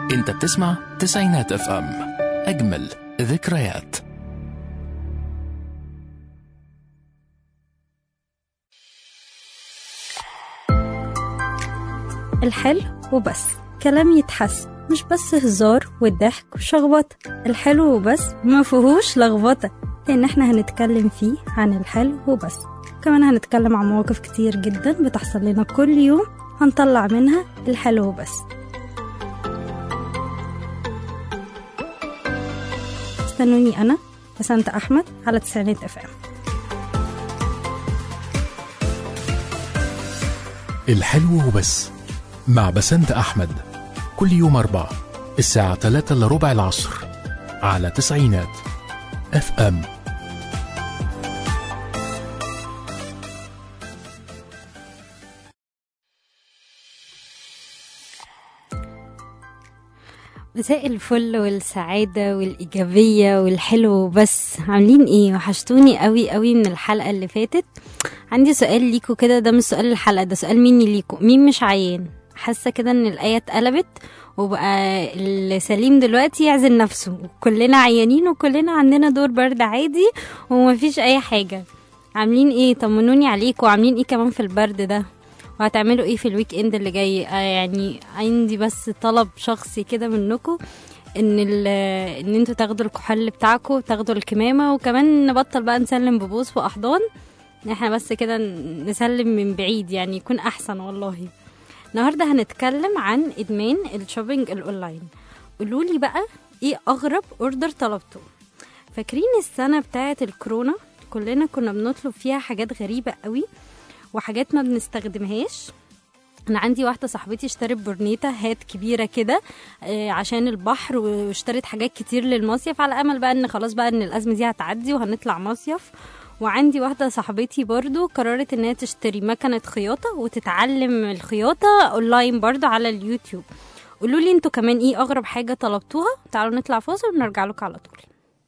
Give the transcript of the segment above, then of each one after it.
انت بتسمع تسعينات اف ام اجمل ذكريات الحلو وبس كلام يتحس مش بس هزار والضحك وشخبطة الحلو وبس ما فيهوش لخبطة لأن احنا هنتكلم فيه عن الحلو وبس كمان هنتكلم عن مواقف كتير جدا بتحصل لنا كل يوم هنطلع منها الحلو وبس استنوني أنا بسنت أحمد على تسعينات اف ام الحلو وبس مع بسنت احمد كل يوم اربع الساعة 3 الا ربع العصر على تسعينات اف ام مساء الفل والسعادة والإيجابية والحلو بس عاملين ايه وحشتوني قوي قوي من الحلقة اللي فاتت عندي سؤال ليكوا كده ده مش سؤال الحلقة ده سؤال مني ليكوا مين مش عيان حاسة كده ان الآية اتقلبت وبقى السليم دلوقتي يعزل نفسه كلنا عيانين وكلنا عندنا دور برد عادي ومفيش أي حاجة عاملين ايه طمنوني عليكوا عاملين ايه كمان في البرد ده وهتعملوا ايه في الويك اند اللي جاي آه يعني عندي بس طلب شخصي كده منكم ان ال- ان انتوا تاخدوا الكحول بتاعكم وتاخدوا الكمامه وكمان نبطل بقى نسلم ببوس واحضان احنا بس كده نسلم من بعيد يعني يكون احسن والله النهارده هنتكلم عن ادمان الشوبينج الاونلاين قولوا لي بقى ايه اغرب اوردر طلبته فاكرين السنه بتاعه الكورونا كلنا كنا بنطلب فيها حاجات غريبه قوي وحاجات ما بنستخدمهاش انا عندي واحده صاحبتي اشترت برنيتا هات كبيره كده آه، عشان البحر واشترت حاجات كتير للمصيف على امل بقى ان خلاص بقى ان الازمه دي هتعدي وهنطلع مصيف وعندي واحده صاحبتي برضو قررت ان هي تشتري مكنه خياطه وتتعلم الخياطه اونلاين برضو على اليوتيوب قولوا لي انتوا كمان ايه اغرب حاجه طلبتوها تعالوا نطلع فاصل ونرجع لكم على طول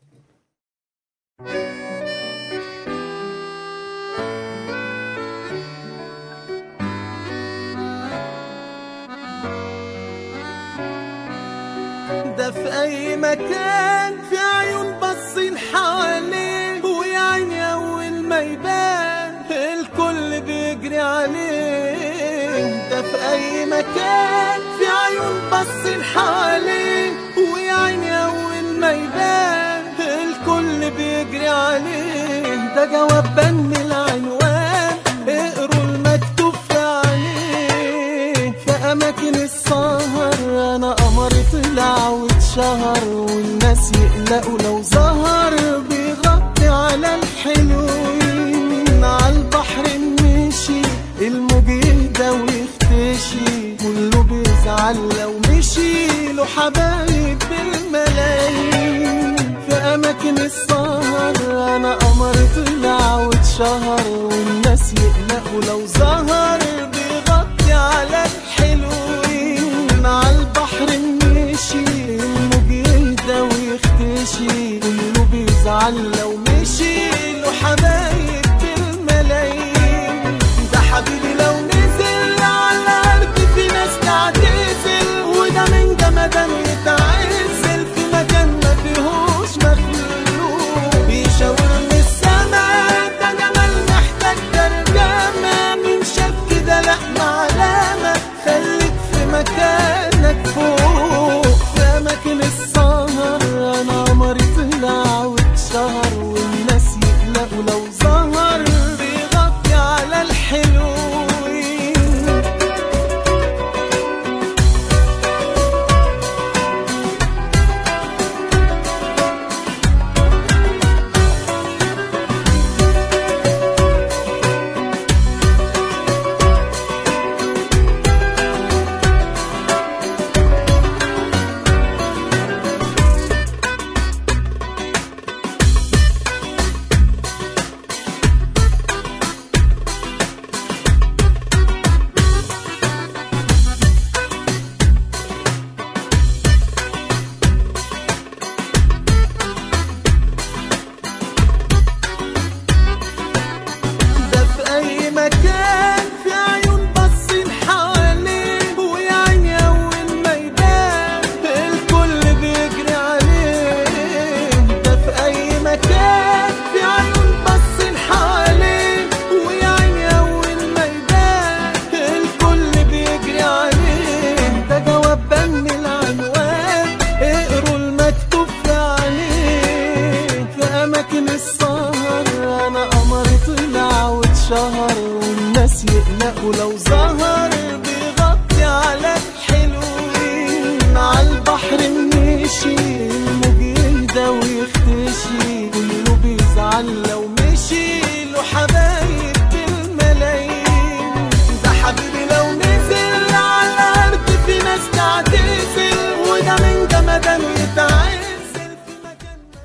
ده في اي مكان في عيون باصين حواليه ويا عيني اول ما يبان الكل بيجري عليه ده في اي مكان في عيون باصين حواليه ويا عيني اول ما يبان الكل بيجري عليه ده جواب بن العنوان اقروا المكتوب في عليه في اماكن السهر انا قمر طلع واتشهر والناس يقلقوا لو ظهر بيغطي على الحلوين على البحر مشي الموج يهدى ويختشي كله بيزعل لو مشي له حبايب بالملايين في اماكن السهر انا قمر طلع واتشهر والناس يقلقوا لو ظهر بيغطي على الحلوين على البحر مشي الموج يهدى ويختشي كله بيزعل لو مشي له حبايب بالملايين ده حبيبي لو نزل على الارض في ناس تعتزل وده من جمدان يتعزل في مكان ما فيهوش مخلوق بيشاور من السما ده جمال محتاج ترجمة من شكل لو ظهر بيغطي على الحلوين على البحر مشي الموج يهدى ويختشي كله بيزعل لو مشي له حبايب بالملايين ده حبيبي لو نزل على الارض في ناس تعتزل وده من جمدان يتعزل في مكان ما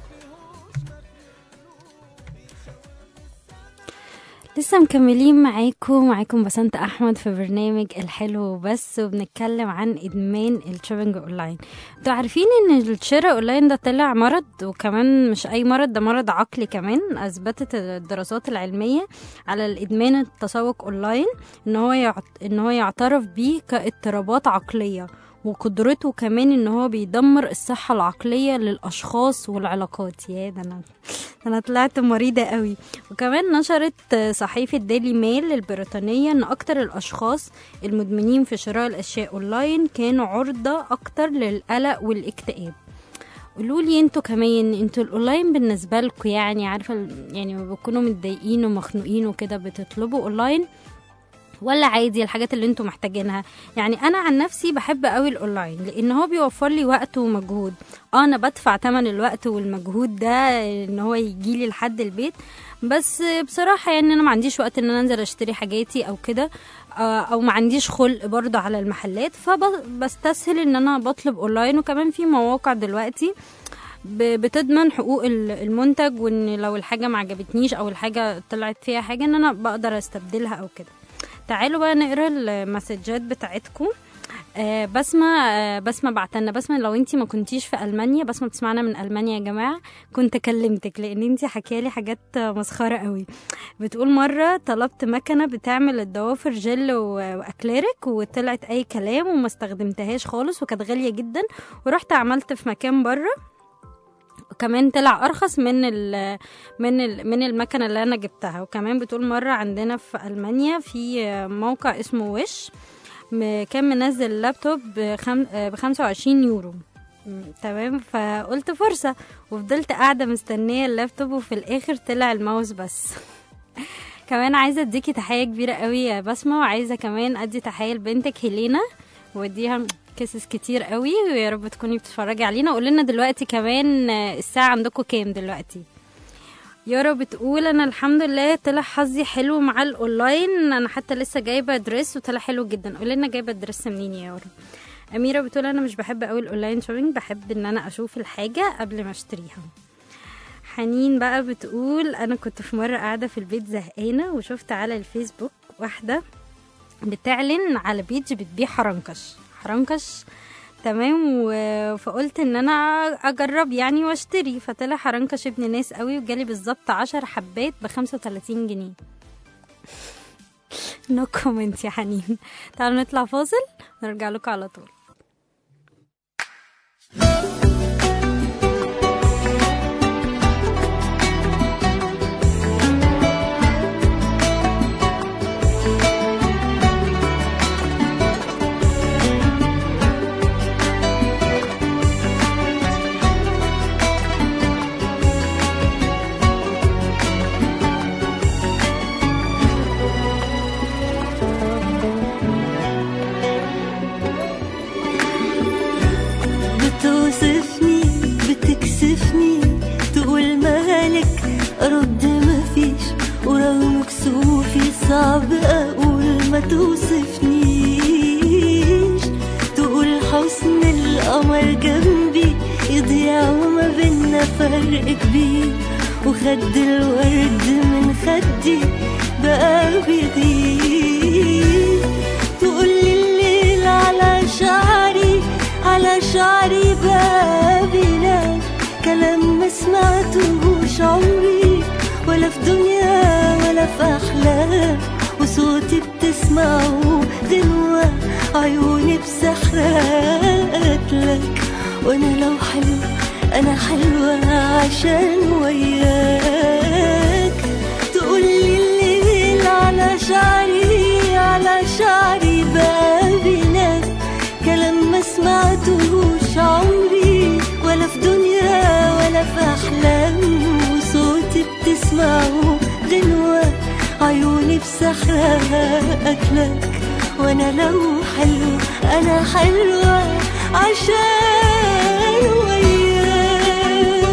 لسه مكملين معاكم معاكم بسنت احمد في برنامج الحلو بس وبنتكلم عن ادمان الشوبينج اونلاين انتوا عارفين ان الشراء اونلاين ده طلع مرض وكمان مش اي مرض ده مرض عقلي كمان اثبتت الدراسات العلميه على الادمان التسوق اونلاين ان هو يعت... ان هو يعترف بيه كاضطرابات عقليه وقدرته كمان ان هو بيدمر الصحة العقلية للأشخاص والعلاقات يا ده أنا أنا طلعت مريضة قوي وكمان نشرت صحيفة ديلي ميل البريطانية ان اكتر الاشخاص المدمنين في شراء الاشياء اونلاين كانوا عرضة اكتر للقلق والاكتئاب قولوا لي انتوا كمان انتوا الاونلاين بالنسبه لكم يعني عارفه ال- يعني لما بتكونوا متضايقين ومخنوقين وكده بتطلبوا اونلاين ولا عادي الحاجات اللي انتوا محتاجينها يعني انا عن نفسي بحب قوي الاونلاين لان هو بيوفر لي وقت ومجهود اه انا بدفع تمن الوقت والمجهود ده ان هو يجي لي لحد البيت بس بصراحه يعني انا ما عنديش وقت ان انا انزل اشتري حاجاتي او كده آه، او ما عنديش خلق برضه على المحلات فبستسهل ان انا بطلب اونلاين وكمان في مواقع دلوقتي ب- بتضمن حقوق ال- المنتج وان لو الحاجه ما عجبتنيش او الحاجه طلعت فيها حاجه ان انا بقدر استبدلها او كده تعالوا بقى نقرا المسجات بتاعتكم آه بسمة آه بسمة بعتلنا بسمة لو انتي ما كنتيش في ألمانيا بسمة بتسمعنا من ألمانيا يا جماعة كنت كلمتك لأن انتي حكيالي حاجات آه، مسخرة قوي بتقول مرة طلبت مكنة بتعمل الضوافر جل و- وأكليريك وطلعت أي كلام وما استخدمتهاش خالص وكانت غالية جدا ورحت عملت في مكان بره وكمان طلع ارخص من ال من ال من المكنه اللي انا جبتها وكمان بتقول مره عندنا في المانيا في موقع اسمه وش م- كان منزل لابتوب بخم... ب 25 يورو م، تمام فقلت فرصه وفضلت قاعده مستنيه اللابتوب وفي الاخر طلع الماوس بس كمان عايزه اديكي تحيه كبيره قوي يا بسمه وعايزه كمان ادي تحيه لبنتك هيلينا واديها كيسز كتير قوي ويا رب تكوني بتتفرجي علينا قولي لنا دلوقتي كمان آه، الساعه عندكم كام دلوقتي يارا بتقول انا الحمد لله طلع حظي حلو مع الاونلاين انا حتى لسه جايبه دريس وطلع حلو جدا قولي لنا جايبه دريس منين يا يارا اميره بتقول انا مش بحب قوي الاونلاين شوبينج بحب ان انا اشوف الحاجه قبل ما اشتريها حنين بقى بتقول انا كنت في مره قاعده في البيت زهقانه وشفت على الفيسبوك واحده بتعلن على بيج بتبيع حرنكش حرنكش تمام و- فقلت ان انا اجرب يعني واشتري فطلع حرنكش ابن ناس قوي وجالي بالظبط عشر حبات ب 35 جنيه نو كومنت يا حنين تعالوا نطلع فاصل ونرجع لكم على طول بتوصفني بتكسفني تقول مالك ارد مفيش ورغم كسوفي صعب اقول ما توصفنيش تقول حسن القمر جنبي يضيع وما بينا فرق كبير وخد الورد من خدي بقى بيغير تقولي الليل على شعري على شعري بقى بينام كلام ما سمعتهوش عمري ولا في دنيا ولا في أحلام وصوتي بتسمعه غنوة عيوني بسحرات لك وأنا لو حلو أنا حلوة عشان وياك تقولي الليل على شعري على شعري بقى بينام كلام ما سمعتهوش عمري ولا في دنيا ولا في أحلام وصوتي بتسمعه غنوة عيوني بسحرها أكلك وأنا لو حلو أنا حلوة عشان وياك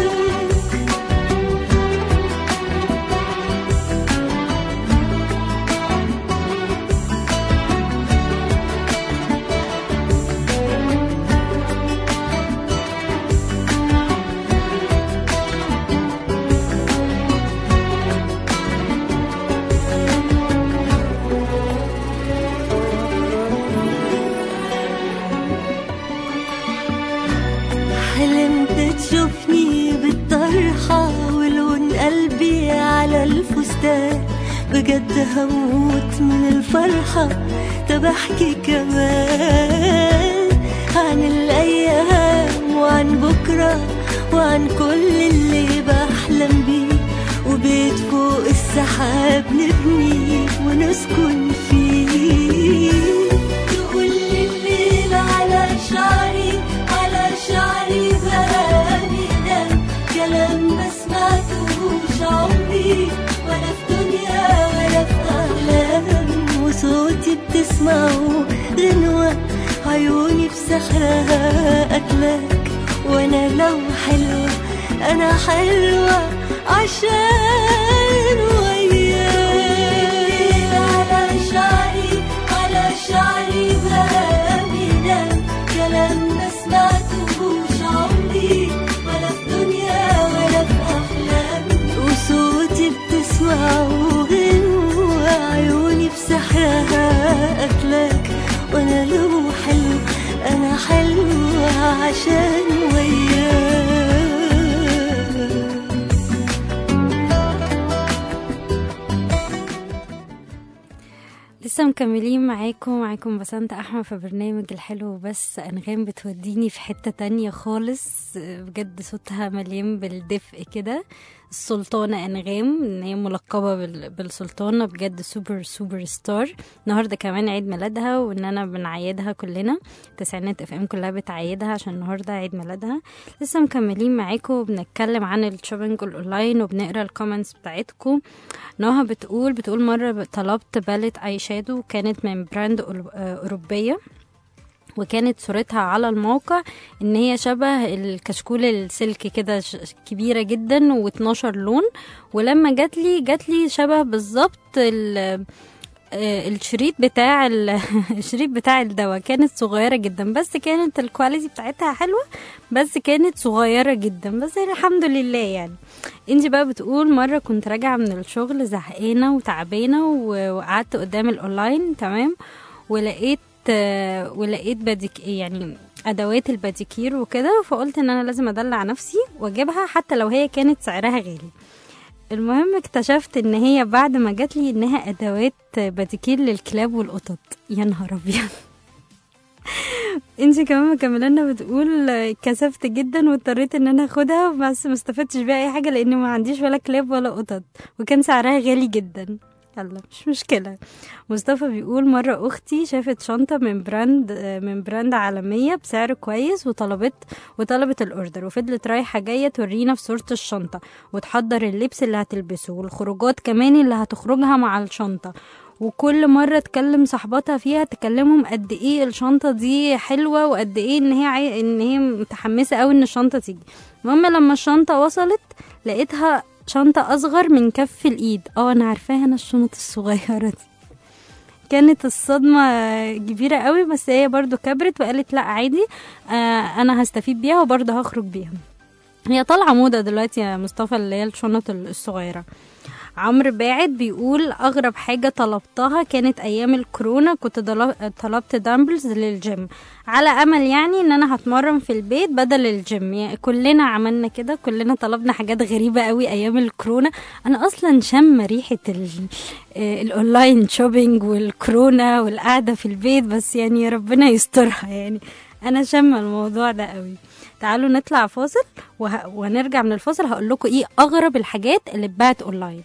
حلمت تشوفني بالطرحة ولون قلبي على الفستان بجد هموت من الفرحة طب احكي كمان عن الأيام وعن بكرة وعن كل اللي بحلم بيه وبيت فوق السحاب نبني ونسكن فيه تقول لي الليل على شعري على شعري بقى ده كلام ما سمعتهوش عمري ولا في دنيا ولا في أحلام وصوتي بتسمعه غنوة عيوني بسحرها أكلك وأنا لو حلوة أنا حلوة عشان وياك على شعري على شعري بقى كلام ما سمعتهوش عمري ولا في دنيا ولا في أحلام وصوتي بتسمعه غنوة عيوني بسحرها أكلك وأنا لو حلو أنا حلوة عشان وياك لسه مكملين معاكم معاكم بسنت احمد في برنامج الحلو بس انغام بتوديني في حتة تانية خالص بجد صوتها مليان بالدفء كده السلطانة انغام ان هي ملقبة بال- بالسلطانة بجد سوبر سوبر ستار النهاردة كمان عيد ميلادها وان انا بنعيدها كلنا تسعينات اف ام كلها بتعيدها عشان النهاردة عيد ميلادها لسه مكملين معاكم وبنتكلم عن الشوبينج الاونلاين وبنقرا الكومنتس بتاعتكم نوها بتقول بتقول مرة طلبت باليت اي شادو كانت من براند أول- آه، أوروبية وكانت صورتها على الموقع ان هي شبه الكشكول السلك كده ش- كبيرة جدا و12 لون ولما جات لي جات لي شبه بالظبط ال- آه، الشريط بتاع ال- الشريط بتاع الدواء كانت صغيرة جدا بس كانت الكواليتي بتاعتها حلوة بس كانت صغيرة جدا بس الحمد لله يعني انجي بقى بتقول مرة كنت راجعة من الشغل زهقانة وتعبانة و- وقعدت قدام الاونلاين تمام ولقيت آه، ولقيت بديك يعني ادوات الباديكير وكده فقلت ان انا لازم ادلع نفسي واجيبها حتى لو هي كانت سعرها غالي المهم اكتشفت ان هي بعد ما جات لي انها ادوات باديكير للكلاب والقطط يا نهار ابيض انتي كمان مكمله لنا بتقول آه، كسفت جدا واضطريت ان انا اخدها بس ما استفدتش بيها اي حاجه لان ما عنديش ولا كلاب ولا قطط وكان سعرها غالي جدا يلا مش مشكله مصطفى بيقول مرة أختي شافت شنطة من براند آه، من براند عالمية بسعر كويس وطلبت وطلبت الأوردر وفضلت رايحة جاية تورينا في صورة الشنطة وتحضر اللبس اللي هتلبسه والخروجات كمان اللي هتخرجها مع الشنطة وكل مرة تكلم صاحباتها فيها تكلمهم قد ايه الشنطة دي حلوة وقد ايه ان هي عاي... ان هي متحمسة قوي ان الشنطة تيجي المهم لما الشنطة وصلت لقيتها شنطة أصغر من كف الإيد اه أنا عارفاها أنا الشنط الصغيرة دي كانت الصدمة كبيرة قوي بس هي برضو كبرت وقالت لا عادي آه أنا هستفيد بيها وبرضو هخرج بيها هي طالعة موضة دلوقتي يا مصطفى اللي هي الشنط الصغيرة عمرو باعت بيقول أغرب حاجة طلبتها كانت أيام الكورونا كنت ضل- طلبت دامبلز للجيم على أمل يعني إن أنا هتمرن في البيت بدل الجيم يعني كلنا عملنا كده كلنا طلبنا حاجات غريبة قوي أيام الكورونا أنا أصلا شم ريحة ال- آه، الأونلاين شوبينج والكورونا والقعدة في البيت بس يعني ربنا يسترها يعني أنا شم الموضوع ده قوي تعالوا نطلع فاصل وه... وهنرجع من الفاصل هقول لكم ايه اغرب الحاجات اللي اتباعت اونلاين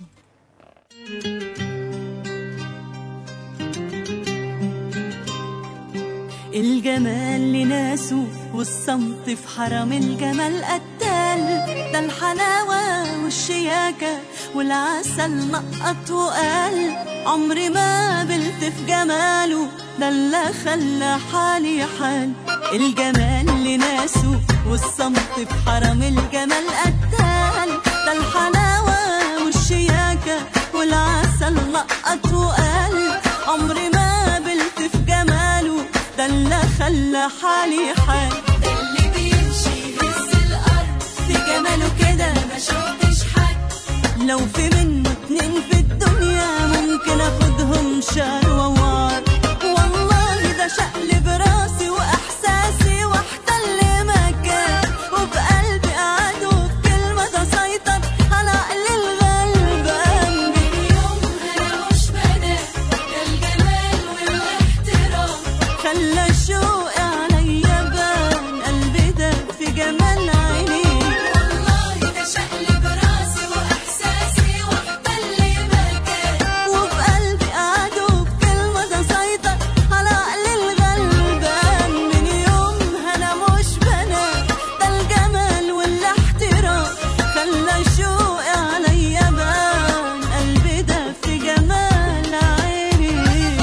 الجمال لناسه والصمت في حرم الجمال قتال ده الحلاوة والشياكة والعسل نقط وقال عمري ما قبلت في جماله ده اللي خلى حالي حال الجمال لناسه والصمت في حرم الجمال قتال ده الحلاوة والشياكة والعسل نقط وقال عمري ما قبلت في جماله ده اللي خلى حالي حال ده اللي بيمشي يهز الأرض في جماله كده ما شفتش حد لو في منه اتنين في الدنيا ممكن اخدهم شهر ووار والله ده شقلب راسي واحساسي واحتل مكان وبقلبي قعد وبكلمة ده سيطر على عقل الغلبان من يوم انا مش بنام ده الجمال والاحترام خلى شوقي عليا بان قلبي ده في جمال عينيه والله ده شقلب راسي واحساسي واحتل مكان وبقلبي قعد وبكلمة ده سيطر على عقل الغلبان من يوم انا مش بنام ده الجمال والاحترام خلى شوقي عليا بان قلبي ده في جمال عينيه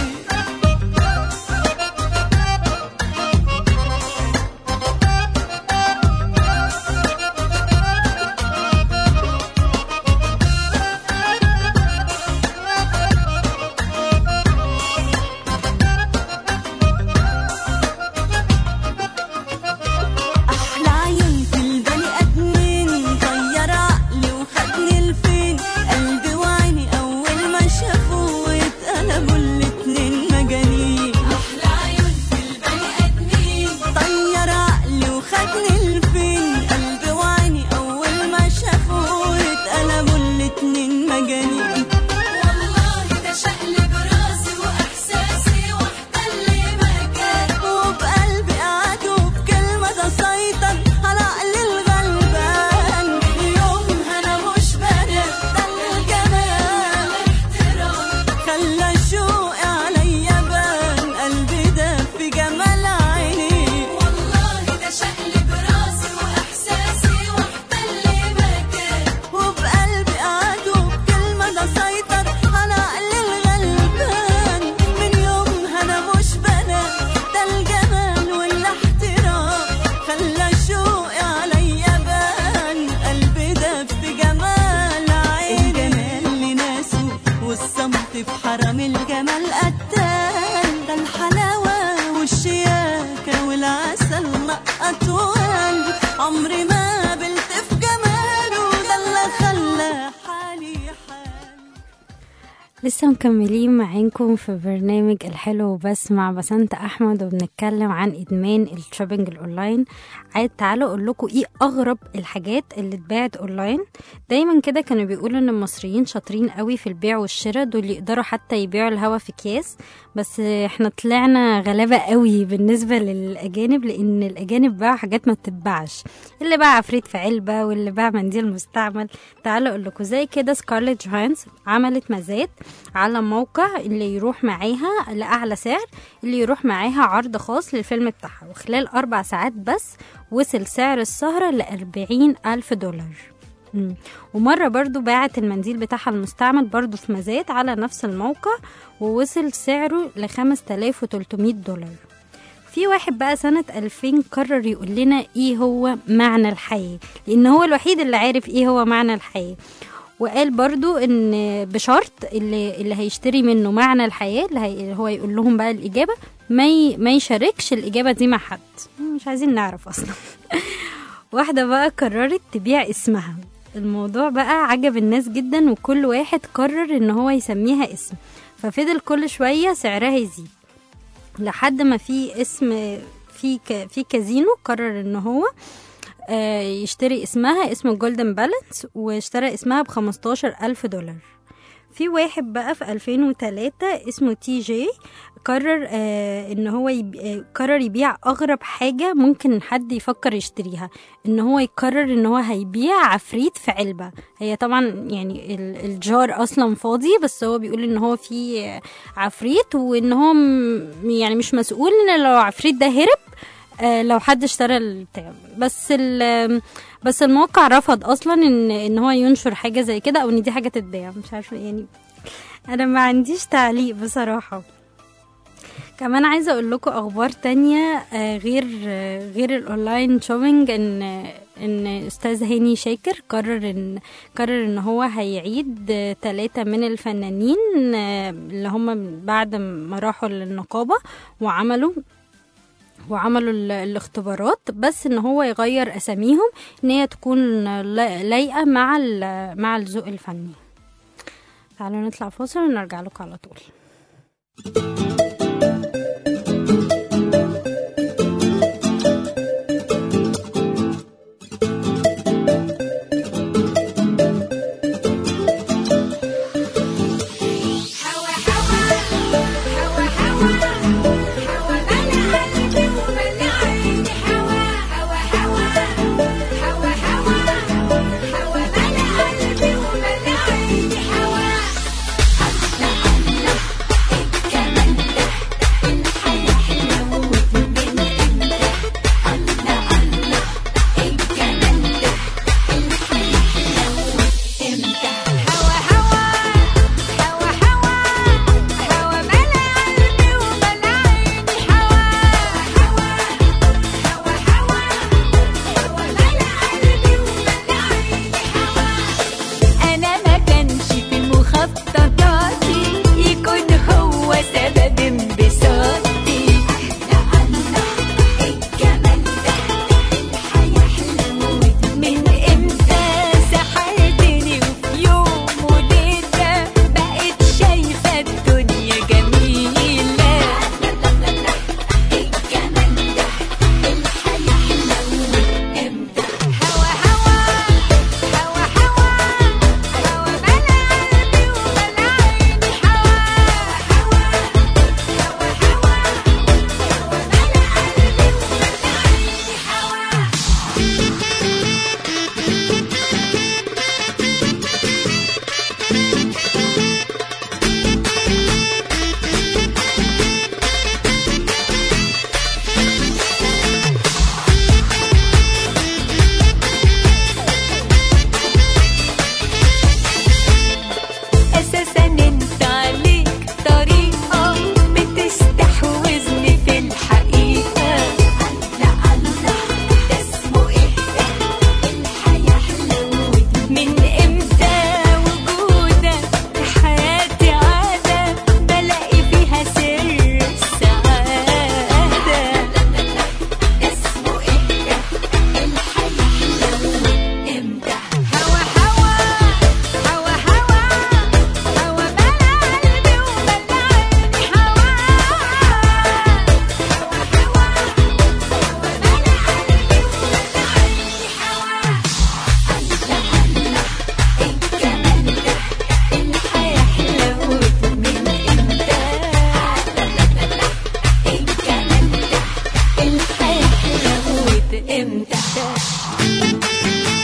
احلى عيون في البني ادمين غير عقلي وخدني لفين قلبي وعيني اول ما شافوا اتقلبوا الاتنين مجانين احلى عيون في البني ادمين طير عقلي وخدني لفين قلبي وعيني اول ما شافوا اتقلبوا الاتنين مجانين والله ده شقلب راسي واحساسي واحتل مكان وبقلبي قعد وبكلمه ده سيطر على عقل الغلبان يوم انا مش بنام ده الجمال احترام خلى شوقي عليا بان قلبي ده في جمال عينيه والله ده شقلب راسي واحساسي واحتل مكان وبقلبي قعد وبكلمه ده سيطر على عقل الغلبان من يوم انا مش بنام ده الجمال والاحترام خلى شوقي عليا بان قلبي ده في جمال عيني الجمال لناسه والصمت في حرم الجمال قتال ده الحلاوة والشياكة والعسل نقط وقلب عمري ما قبلت في جماله ده اللي خلى حالي حال لسه مكملين معاكم في برنامج الحلو بس مع بسنت احمد وبنتكلم عن ادمان الشوبينج الاونلاين عايز تعالوا اقول لكم ايه اغرب الحاجات اللي اتباعت اونلاين دايما كده كانوا بيقولوا ان المصريين شاطرين قوي في البيع والشراء دول يقدروا حتى يبيعوا الهوا في اكياس بس احنا طلعنا غلابه قوي بالنسبه للاجانب لان الاجانب باعوا حاجات ما بتتباعش اللي باع عفريت في علبه واللي باع منديل مستعمل تعالوا اقول لكم زي كده سكارليت جوهانس عملت مزاد على موقع اللي يروح معاها لأعلى سعر اللي يروح معاها عرض خاص للفيلم بتاعها وخلال أربع ساعات بس وصل سعر السهرة لأربعين ألف دولار مم. ومرة برضو باعت المنديل بتاعها المستعمل برضو في مزاد على نفس الموقع ووصل سعره لخمس تلاف وتلتمية دولار في واحد بقى سنة 2000 قرر يقول لنا ايه هو معنى الحياة لان هو الوحيد اللي عارف ايه هو معنى الحياة وقال برضو ان بشرط اللي, اللي هيشتري منه معنى الحياة اللي هي هو يقول لهم بقى الإجابة ما ي- ما يشاركش الإجابة دي مع حد مش عايزين نعرف أصلا واحدة بقى قررت تبيع اسمها الموضوع بقى عجب الناس جدا وكل واحد قرر ان هو يسميها اسم ففضل كل شوية سعرها يزيد لحد ما في اسم في ك في كازينو قرر ان هو آه، يشتري اسمها اسمه جولدن بالانس واشترى اسمها ب 15 ألف دولار في واحد بقى في 2003 اسمه تي جي قرر آه ان هو يب... آه قرر يبيع اغرب حاجه ممكن حد يفكر يشتريها ان هو يقرر ان هو هيبيع عفريت في علبه هي طبعا يعني ال- الجار اصلا فاضي بس هو بيقول ان هو في عفريت وان هو م- يعني مش مسؤول ان لو عفريت ده هرب آه، لو حد اشترى البتاع بس ال- بس الموقع رفض اصلا ان ان هو ينشر حاجه زي كده او ان دي حاجه تتباع مش عارفه يعني انا ما عنديش تعليق بصراحه كمان عايزه اقول لكم اخبار تانية آه، غير آه، غير الاونلاين شوبينج ان ان استاذ هاني شاكر قرر ان قرر ان هو هيعيد ثلاثة من الفنانين آه، اللي هم بعد ما راحوا للنقابة وعملوا وعملوا ال- الاختبارات بس ان هو يغير اساميهم ان هي تكون لا- لايقه مع ال- مع الذوق الفني تعالوا نطلع فاصل ونرجع لكم على طول أنا ما كانش في مخططاتي يكون هو سبب انبساطي الجمال ده الحياة حلوة من إمتى سحرتني وفي يوم وليلة بقيت شايفة الدنيا جميلة الجمال ده الحياة حلوة إمتى هوا هوا هوا هوا هوا ملا قلبي وملا عيني هوا هوا هوا هوا هوا ملا قلبي وملا عيني هوا اساسا انت عليك طريقه بتستحوذني في الحقيقه الله الله ده اسمه ايه الحياه حلوه من امتى وجودك في حياتي عاده بلاقي فيها سر السعاده اسمه ايه الحياه حلوه امتى هوا هوا هوا هوا هوا ملا قلبي وملا عيني هوا هوا هوا هوا ملا قلبي وملا عيني هوا الله الله الجمال ده الحياة حلوت من امتى الجمال ده الحياة حلوت امتى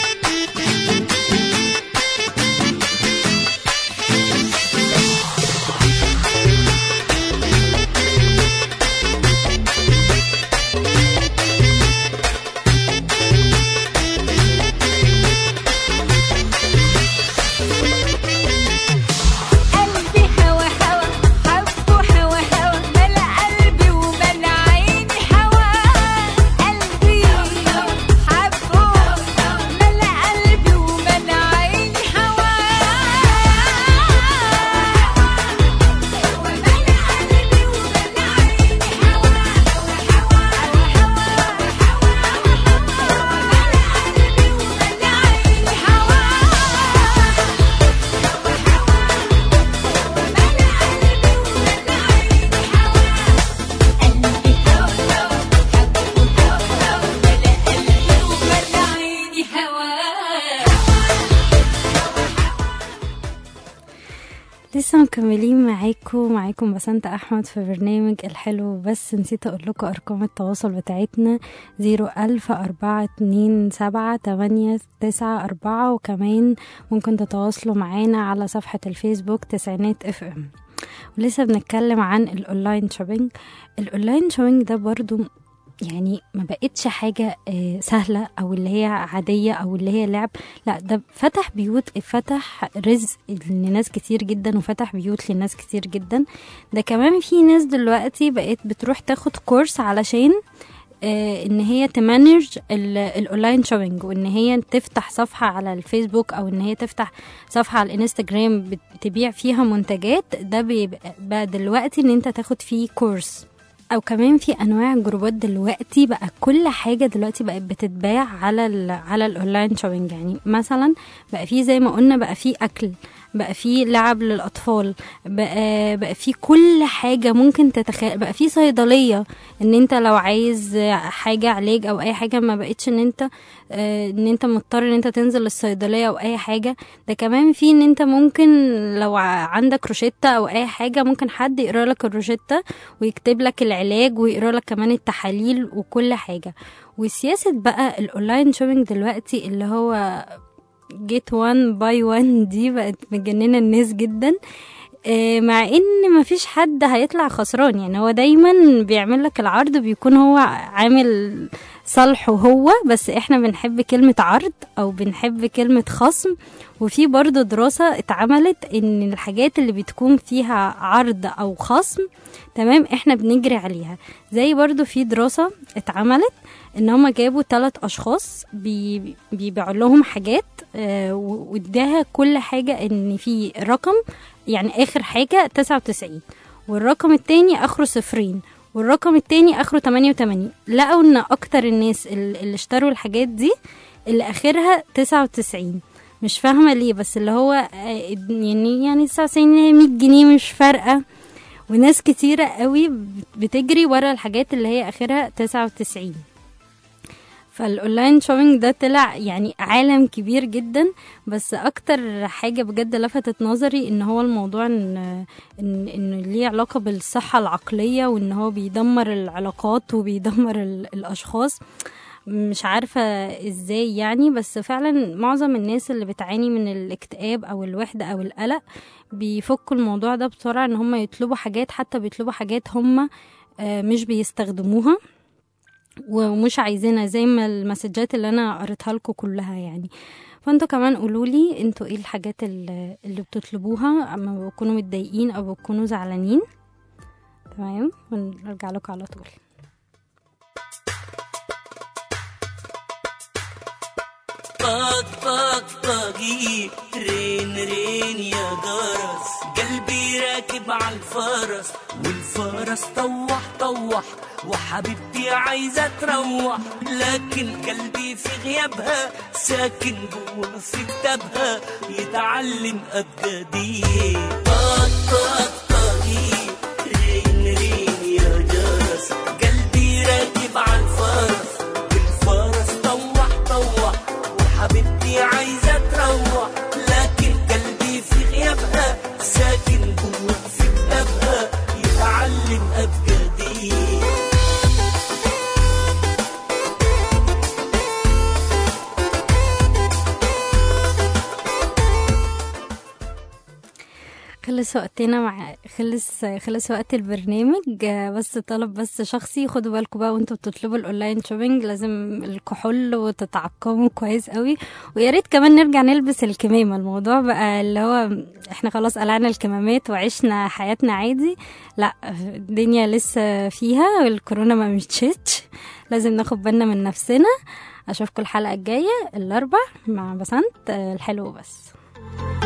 قلبي هوا هوا حبه هوا هوا ملا قلبي وملا عيني هوا قلبي حبه ملا قلبي وملا عيني هوا ملا قلبي وملا عيني هوا هوا هوا ملا قلبي وملا عيني هوا لسه مكملين معاكم معاكم بسنت احمد في برنامج الحلو بس نسيت اقول لكم ارقام التواصل بتاعتنا زيرو الف اربعة اتنين سبعة تمانية تسعة اربعة وكمان ممكن تتواصلوا معانا على صفحة الفيسبوك تسعينات اف ام ولسه بنتكلم عن الاونلاين شوبينج الاونلاين شوبينج ده برضو يعني ما بقتش حاجة آه، سهلة أو اللي هي عادية أو اللي هي لعب لا ده فتح بيوت فتح رزق لناس كتير جدا وفتح بيوت لناس كتير جدا ده كمان في ناس دلوقتي بقت بتروح تاخد كورس علشان آه، ان هي تمانج ال- الاونلاين شوبينج وان هي تفتح صفحه على الفيسبوك او ان هي تفتح صفحه على الانستجرام بت- تبيع فيها منتجات ده بيبقى بقى دلوقتي ان انت تاخد فيه كورس او كمان في انواع جروبات دلوقتي بقى كل حاجه دلوقتي بقت بتتباع على ال على الاونلاين شوبينج يعني مثلا بقى في زي ما قلنا بقى في اكل بقى في لعب للاطفال بقى بقى في كل حاجه ممكن تتخيل بقى في صيدليه ان انت لو عايز حاجه علاج او اي حاجه ما بقتش ان انت آه، ان انت مضطر ان انت تنزل الصيدليه او اي حاجه ده كمان في ان انت ممكن لو ع- عندك روشتة او اي حاجه ممكن حد يقرا لك الروشتة ويكتب لك العلاج ويقرا لك كمان التحاليل وكل حاجه وسياسه بقى الاونلاين شوبينج دلوقتي اللي هو جيت وان باي وان دي بقت مجننه الناس جدا آه، مع ان مفيش حد هيطلع خسران يعني هو دايما بيعمل لك العرض بيكون هو عامل صالحه هو بس احنا بنحب كلمة عرض او بنحب كلمة خصم وفي برضو دراسة اتعملت ان الحاجات اللي بتكون فيها عرض او خصم تمام احنا بنجري عليها زي برضو في دراسة اتعملت ان هما جابوا ثلاث اشخاص بي بيبيعوا لهم حاجات آه، و- واداها كل حاجة ان في رقم يعني اخر حاجة 99 والرقم التاني اخره صفرين والرقم التاني اخره 88 لقوا ان اكتر الناس ال- اللي اشتروا الحاجات دي اللي اخرها 99 مش فاهمة ليه بس اللي هو آه، يعني يعني 99 هي 100 جنيه مش فارقة وناس كتيرة قوي بت- بتجري ورا الحاجات اللي هي اخرها 99 فالاونلاين شوبينج ده طلع يعني عالم كبير جدا بس اكتر حاجه بجد لفتت نظري ان هو الموضوع ان ان انه ليه علاقه بالصحه العقليه وان هو بيدمر العلاقات وبيدمر ال- الاشخاص مش عارفة ازاي يعني بس فعلا معظم الناس اللي بتعاني من الاكتئاب او الوحدة او القلق بيفكوا الموضوع ده بسرعة ان هم يطلبوا حاجات حتى بيطلبوا حاجات هم آه، مش بيستخدموها ومش عايزينها زي ما المسجات اللي انا قريتها لكم كلها يعني فانتوا كمان قولوا لي انتوا ايه الحاجات اللي اللي بتطلبوها اما بتكونوا متضايقين او بتكونوا زعلانين تمام ونرجع لكم على طول طق طق طقي رين رين يا جرس قلبي راكب على الفرس والفرس طوح طوح وحبيبتي عايزة تروح لكن قلبي في غيابها ساكن جوه في كتابها يتعلم أبجدي طق طق طقي رين رين يا جرس قلبي راكب على الفرس والفرس طوح طوح وحبيبتي عايزة تروح لكن قلبي في غيابها ساكن جوه في كتابها يتعلم أبجدي خلص وقتنا مع خلص خلص وقت البرنامج آه، بس طلب بس شخصي خدوا بالكم بقى وانتوا بتطلبوا الاونلاين شوبينج لازم الكحول وتتعقموا كويس قوي ويا ريت كمان نرجع نلبس الكمامه الموضوع بقى اللي هو احنا خلاص قلعنا الكمامات وعشنا حياتنا عادي لا الدنيا لسه فيها والكورونا ما مشيتش لازم ناخد بالنا من نفسنا اشوفكم الحلقه الجايه الاربع مع بسنت آه، الحلو بس